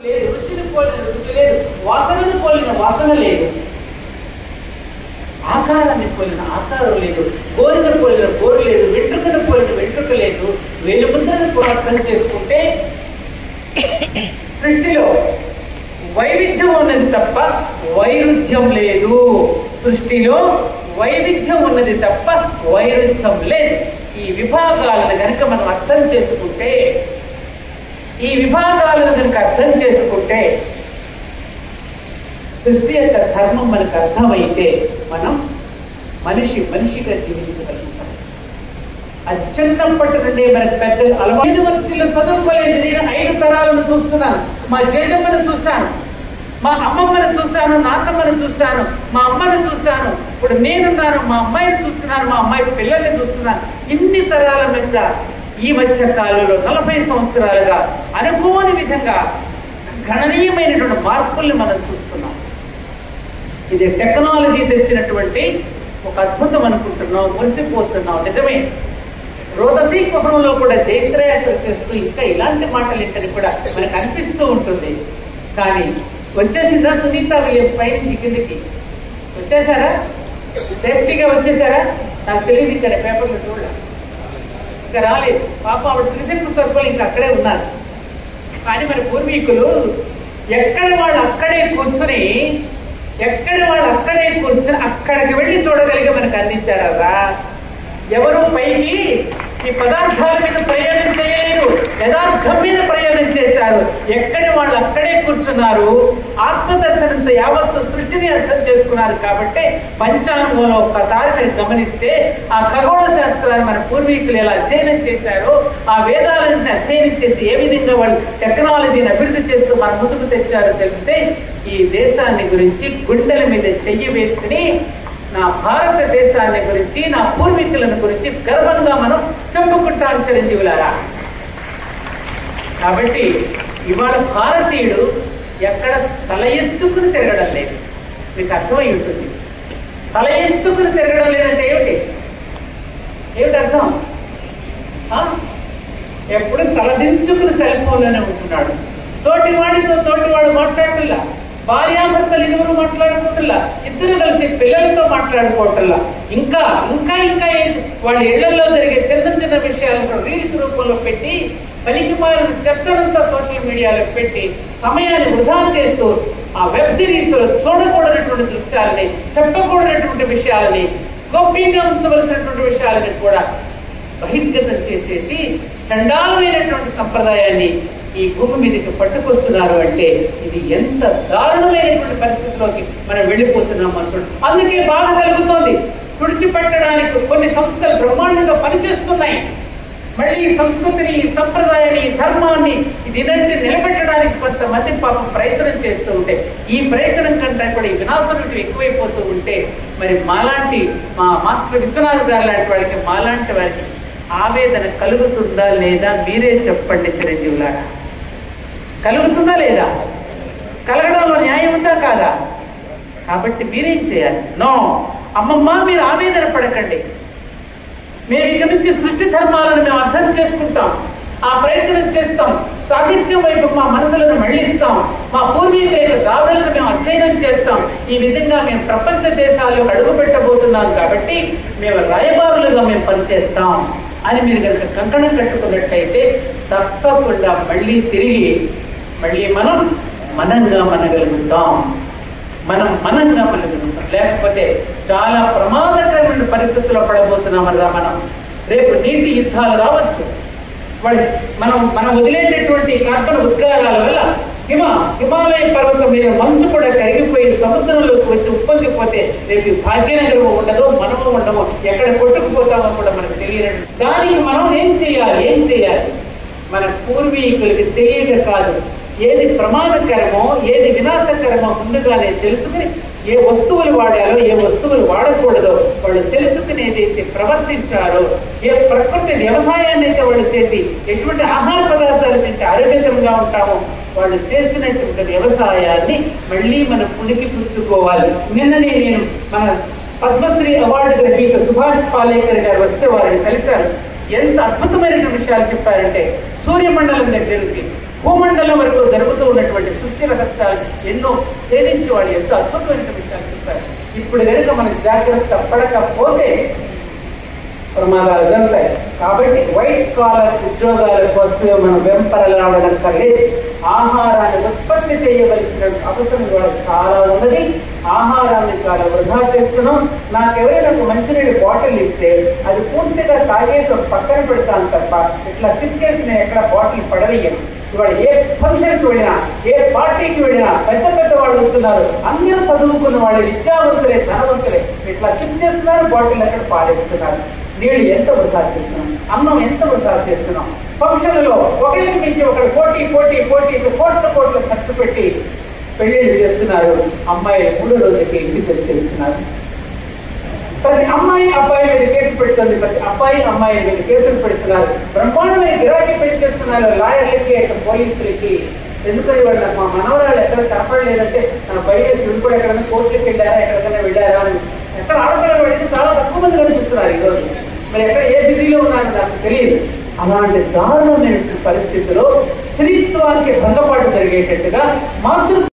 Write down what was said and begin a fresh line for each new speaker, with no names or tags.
లేదు రుచిని పోలిన రుచి లేదు వాసనను పోలిన వాసన లేదు ఆకారాన్ని పోలిన ఆకారం లేదు కోరిన పోలిన కోరు లేదు వెంట్రుకను పోలిన వెంట్రుక లేదు వెలుముద్రను కూడా అర్థం చేసుకుంటే సృష్టిలో వైవిధ్యం ఉన్నది తప్ప వైరుధ్యం లేదు సృష్టిలో వైవిధ్యం ఉన్నది తప్ప వైరుధ్యం లేదు ఈ విభాగాలను కనుక మనం అర్థం చేసుకుంటే ఈ విభాగాలను కనుక అర్థం చేసుకుంటే సృష్టి యొక్క ధర్మం మనకు అర్థమైతే మనం మనిషి మనిషిగా జీవించగలుగుతాం అది చిన్నప్పటి నుండి మనకు పెద్ద అలవాటు వృత్తిలో చదువుకోలేదు నేను ఐదు తరాలను చూస్తున్నాను మా జేజమ్మను చూశాను మా అమ్మమ్మను చూశాను నాన్నమ్మను చూశాను మా అమ్మను చూశాను ఇప్పుడు నేనున్నాను మా అమ్మాయిని చూస్తున్నాను మా అమ్మాయి పిల్లల్ని చూస్తున్నాను ఇన్ని తరాల మధ్య ఈ మధ్య కాలంలో నలభై సంవత్సరాలుగా అనుకోని విధంగా గణనీయమైనటువంటి మార్పుల్ని మనం చూస్తున్నాం ఇది టెక్నాలజీ తెచ్చినటువంటి ఒక అద్భుతం అనుకుంటున్నాం మురిసిపోతున్నాం నిజమే రోదసీ కుహంలో కూడా జయశ్రేయస్సులు చేస్తూ ఇంకా ఇలాంటి మాటలు ఇంటని కూడా మనకు అనిపిస్తూ ఉంటుంది కానీ వచ్చేసిందా సునీత విలియం పైన కిందకి వచ్చేసారా సేఫ్టీగా వచ్చేసారా నాకు తెలియదు ఇక్కడ పేపర్లు చూడ ఇంకా రాలేదు పాప ఆవిడ త్రిశక్తి సర్పలు ఇంకా అక్కడే ఉన్నారు కానీ మన పూర్వీకులు ఎక్కడ వాళ్ళు అక్కడే కూర్చుని ఎక్కడ వాళ్ళు అక్కడే కూర్చుని అక్కడికి వెళ్ళి చూడగలిగి మనకు అందించారా ఎవరు పైకి ఈ పదార్థాల మీద ప్రయాణం చేయలేదు యథార్థం మీద ప్రయాణం చేశారు ఎక్కడ వాళ్ళు అక్కడే కూర్చున్నారు ఆత్మదర్శనంతో యావత్తు సృష్టిని అర్థం చేసుకున్నారు కాబట్టి పంచాంగంలో ఒక్కసారి మీరు గమనిస్తే ఆ ఖగోళ శాస్త్రాన్ని మన పూర్వీకులు ఎలా అధ్యయనం చేశారో ఆ వేదాలను అధ్యయనం చేసి ఏ విధంగా వాళ్ళు టెక్నాలజీని అభివృద్ధి చేస్తూ మన ముందుకు తెచ్చారో తెలిస్తే ఈ దేశాన్ని గురించి గుండెల మీద చెయ్యి వేసుకుని నా భారతదేశాన్ని గురించి నా పూర్వీకులను గురించి గర్వంగా మనం చెప్పుకుంటాం చిరంజీవులారా కాబట్టి ఇవాళ భారతీయుడు ఎక్కడ తల ఎత్తుకుని తిరగడం లేదు మీకు అర్థమై ఉంటుంది తల ఎత్తుకుని తిరగడం లేదంటే ఏమిటి ఏమిటి అర్థం ఆ? ఎప్పుడు తలదించుకుని సెల్ ఫోన్లోనే ఉంటున్నాడు తోటి వాడితో తోటి వాడు మాట్లాడుతుల్లా భార్యాభర్తలు ఇరువురు మాట్లాడుకోవట్లా ఇద్దరు కలిసి పిల్లలతో మాట్లాడుకోవట్లా ఇంకా ఇంకా ఇంకా ఏ- వాళ్ళ ఇళ్లలో జరిగే చిన్న చిన్న విషయాలను రీల్స్ రూపంలో పెట్టి పనికి మారిన చెత్తనంతా సోషల్ మీడియాలో పెట్టి సమయాన్ని వృధా చేస్తూ ఆ వెబ్ సిరీస్ లో చూడకూడనటువంటి దృశ్యాలని చెప్పకూడనటువంటి విషయాలని గోప్యంగా ఉంచవలసినటువంటి విషయాలని కూడా బహిర్గతం చేసేసి చండాలమైనటువంటి సంప్రదాయాన్ని ఈ భూమి మీదకి పట్టుకొస్తున్నారు అంటే ఇది ఎంత దారుణమైనటువంటి పరిస్థితిలోకి మనం వెళ్ళిపోతున్నాం అనుకుంటున్నాం అందుకే బాధ కలుగుతోంది తుడిచిపెట్టడానికి కొన్ని సంస్థలు బ్రహ్మాండంగా పనిచేస్తున్నాయి మళ్ళీ ఈ సంస్కృతిని ఈ సంప్రదాయాన్ని ఈ ధర్మాన్ని ఈ దినాన్ని నిలబెట్టడానికి కొంతమంది పాపం ప్రయత్నం చేస్తూ ఉంటే ఈ ప్రయత్నం కంటే కూడా ఈ వినాశనం ఎక్కువైపోతూ ఉంటే మరి మాలాంటి మా మాస్టర్ విశ్వనాథ్ గారు లాంటి వాళ్ళకి మాలాంటి వారికి ఆవేదన కలుగుతుందా లేదా మీరే చెప్పండి చిరంజీవులారా కలుగుతుందా లేదా కలగడంలో న్యాయం ఉందా కాదా కాబట్టి మీరేం చేయాలి నో అమ్మమ్మ మీరు ఆవేదన పడకండి మేము ఇక నుంచి సృష్టి ధర్మాలను మేము అర్థం చేసుకుంటాం ఆ ప్రయత్నం చేస్తాం సాహిత్యం వైపు మా మనసులను మళ్ళిస్తాం మా పూర్వీకుల యొక్క గాథలను మేము అధ్యయనం చేస్తాం ఈ విధంగా మేము ప్రపంచ దేశాల్లో అడుగు పెట్టబోతున్నాం కాబట్టి మేము రాయబారులుగా మేము పనిచేస్తాం అని మీరు కనుక కంకణం కట్టుకున్నట్లయితే తప్పకుండా మళ్ళీ తిరిగి మళ్ళీ మనం మనంగా మనగలుగుతాం మనం మనంగా మనగలుగుతాం లేకపోతే చాలా ప్రమాదకరమైన పరిస్థితుల్లో పడబోతున్నాం కదా మనం రేపు నీటి యుద్ధాలు రావచ్చు వాళ్ళు మనం మనం వదిలేటటువంటి కార్బన్ ఉద్గారాల వల్ల హిమ హిమాలయ పర్వతం మీద మంచు కూడా కరిగిపోయి సముద్రంలోకి వచ్చి ఉప్పొంగిపోతే రేపు ఈ భాగ్యనగరం ఉండదో మనము ఉండమో ఎక్కడ కొట్టుకుపోతామో కూడా మనకు తెలియదు దానికి మనం ఏం చేయాలి ఏం చేయాలి మన పూర్వీకులకి తెలియక కాదు ఏది ప్రమాదకరమో ఏది వినాశకరమో ముందుగానే తెలుసుకుని ఏ వస్తువులు వాడాలో ఏ వస్తువులు వాడకూడదో వాళ్ళు తెలుసుకుని ఏదైతే ప్రవర్తించారో ఏ ప్రకృతి వ్యవసాయాన్ని అయితే వాళ్ళు చేసి ఎటువంటి ఆహార పదార్థాలు తింటే ఆరోగ్యకరంగా ఉంటామో వాళ్ళు చేసినటువంటి వ్యవసాయాన్ని మళ్ళీ మనం పుణికి పుచ్చుకోవాలి నిన్ననే నేను మన పద్మశ్రీ అవార్డు గ్రహీత సుభాష్ పాలేకర్ గారు వస్తే వారిని కలిశారు ఎంత అద్భుతమైన విషయాలు చెప్పారంటే సూర్యమండలం దగ్గర నుంచి భూమండలం వరకు జరుగుతూ ఉన్నటువంటి గురించి వాళ్ళు ఎంతో అద్భుతమైన విషయాలు చెప్తారు ఇప్పుడు కనుక మనం జాగ్రత్త పడకపోతే ప్రమాదాలు జరుగుతాయి కాబట్టి వైట్ కాలర్ ఉద్యోగాల కోసం మనం వెంపరలాడడం కలిగి ఆహారాన్ని ఉత్పత్తి చేయవలసిన అవసరం కూడా చాలా ఉన్నది ఆహారాన్ని చాలా వృధా చేస్తున్నాం నాకు ఎవరైనా ఒక మంచినీటి బాటిల్ ఇస్తే అది పూర్తిగా తాగేసి ఒక పక్కన పెడతాను తప్ప ఇట్లా తిప్పేసి నేను ఎక్కడ బాటిల్ పడవేయను ఇవాళ ఏ ఫంక్షన్కి వెళ్ళినా ఏ పార్టీకి వెళ్ళినా పెద్ద పెద్ద వాళ్ళు వస్తున్నారు అందరూ చదువుకున్న వాళ్ళు విద్యావంతులే ధనవంతులే ఇట్లా తిప్పేస్తున్నారు బాటిల్ ఎక్కడ పారేస్తున్నారు నీళ్ళు ఎంత వృధా చేస్తున్నాం అన్నం ఎంత వృధా చేస్తున్నాం ఫంక్షన్లో ఒకరికి మించి ఒకరు పోటీ పోటీ పోటీ కోట్ల కోట్ల ఖర్చు పెట్టి పెళ్లిళ్ళు చేస్తున్నారు అమ్మాయిలు మూడు రోజులకి ఇంటికి వచ్చేస్తున్నారు ప్రతి అమ్మాయి అబ్బాయి మీద కేసు పెడుతుంది ప్రతి అబ్బాయి అమ్మాయి మీద కేసులు పెడుతున్నారు బ్రహ్మాండమైన గిరాకీ పెంచేస్తున్నారు లాయర్లకి అక్కడ పోలీసులకి ఎందుకని వాళ్ళు మా మనవరాలు ఎక్కడ కనపడలేదంటే మన బయట కూడా ఎక్కడైనా కోర్టుకి వెళ్ళారా ఎక్కడికైనా వెళ్ళారా అని ఎక్కడ ఆడపిల్లలు వెళ్తే చాలా తక్కువ మంది కనిపిస్తున్నారు ఈరోజు మరి ఎక్కడ ఏ బిజీలో ఉన్నారో నాకు తెలియదు అలాంటి దారుణమైన పరిస్థితిలో స్త్రీత్వానికి భంగపాటు జరిగేటట్టుగా మాతృ